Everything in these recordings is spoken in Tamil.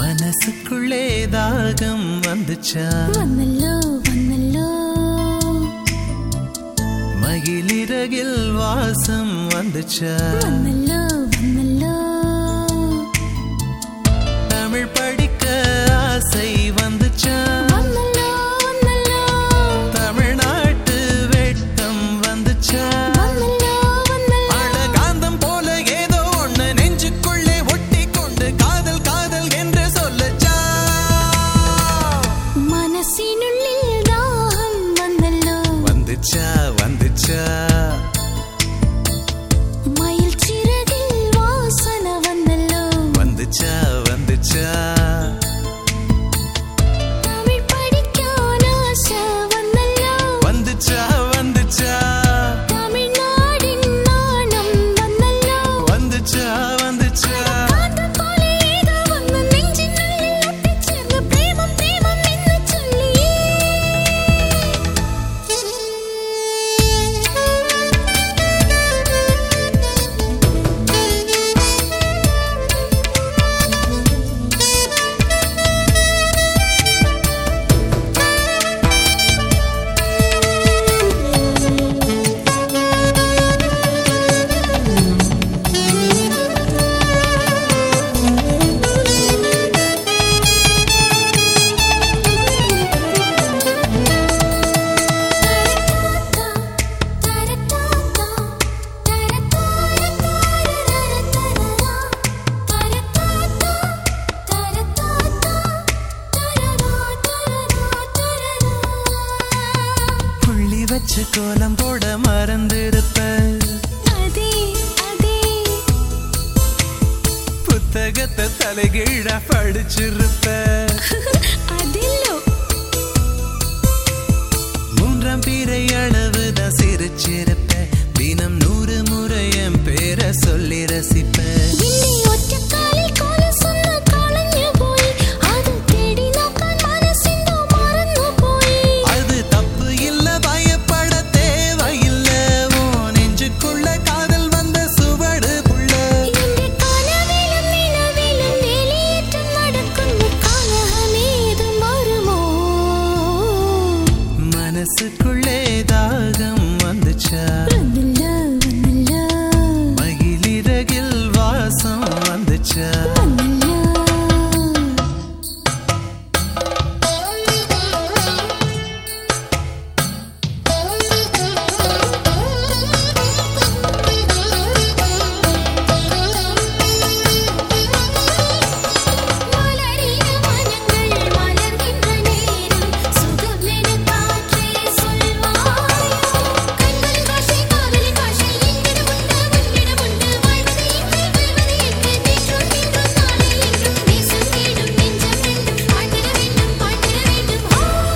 மனசுக்குள்ளே தாகம் வந்துச்சா വന്നല്ലോ വന്നല്ലോ மகிழிறகில் வாசம் வந்துச்சா വന്നല്ലോ വന്നല്ലോ தமிழ் படிக்க ஆசை வந்துச்சா വന്നല്ലോ വന്നല്ലോ தமிழ்நாட்டு வெட்கம் வந்துச்சா വന്നല്ലോ വന്നല്ലോ அழகாந்தம் போல ஏதோ ஒண்ணு நெஞ்சுக்குள்ளே ஒட்டி கொண்டு காதல் காதல் என்று சொல்லச்சா മനസ്സിനുള്ളിൽ ദാഹം വന്നല്ലോ வந்துச்சா வந்துச்சா മയിൽ ചിറകിൽ വാസന വന്നല്ലോ வந்துச்சா வந்துச்சா തമിഴ് പഠിക്കാൻ ആശ വന്നല്ലോ வந்துச்சா வந்துச்சா തമിഴ്നാടിൻ നാണം വന്നല്ലോ வந்துச்சா வந்துச்சா കാന്തം പോലെ ഏതോ വന്ന് നെഞ്ചിനുള്ളിൽ ഒട്ടിച്ചേർന്ന് പ്രേമം പ്രേമം എന്ന് ചൊല്ലി புள்ளி வச்சு கோலம் போட மறந்திருப்ப அதே அதே புத்தகத்தை தலைகீழ படிச்சிருப்ப அதில்லோ மூன்றாம் பிறை அளவுதான் சிரிச்சிருப்ப தினம் நூறு முறை என் பேரை சொல்லி ரசிப்ப என்னை ഒറ്റക്കാലിൽ കോലം சொன்ன കളഞ്ഞു പോയി അത് തേടി നോക്കാൻ മനസ്സിന്തോ മറന്നു പോയി அது தப்பு இல்ல பயப்பட தேவையில்ல ஓ நெஞ்சுக்குள்ள காதல் வந்த சுவடு புள்ள എന്റെ കനവിലും നിലവിലും വേലിയേറ്റം നടക്കുന്നു കലഹമേതും വരുമോ மனசுக்குள்ளே தாகம் வந்துச்சா വന്നില്ല വന്നില്ല மகிழிறகில் வாசம் வந்துச்சா വന്നില്ല மலரின மனங்கள் மலர்கின்ற நேரம் சுகம் என காற்றே சொல்வாயோ கண்கள் பாஷை காதலி பாஷை என்னிடம் உண்டு உன்னிடம் உண்டு வாழ்வது எங்கே வெல்வது எங்கே நேற்றும் இன்றும் நாளை என்றும் நேசம் தேடும் நெஞ்சம் ரெண்டும் வாழ்ந்திட வேண்டும் வாழ்ந்திட வேண்டும்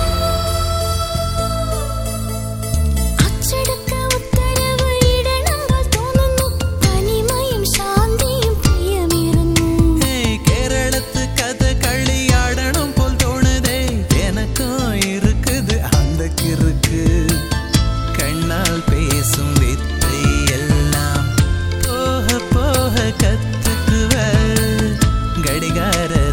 അച്ചടക്ക ഉത്തരവ് ഇടണങ്ങൾ തോന്നുന്നു തനിമയും ശാന്തിയും പ്രിയമേറുന്നു ஏய், கேரளத்து கதை களியாடணும் போல் தோணுதே எனக்கும் இருக்குது அந்த கிறுக்கு கண்ணால் பேசும் வித்தை எல்லாம் போக போக கத்துக்குவ கடிகார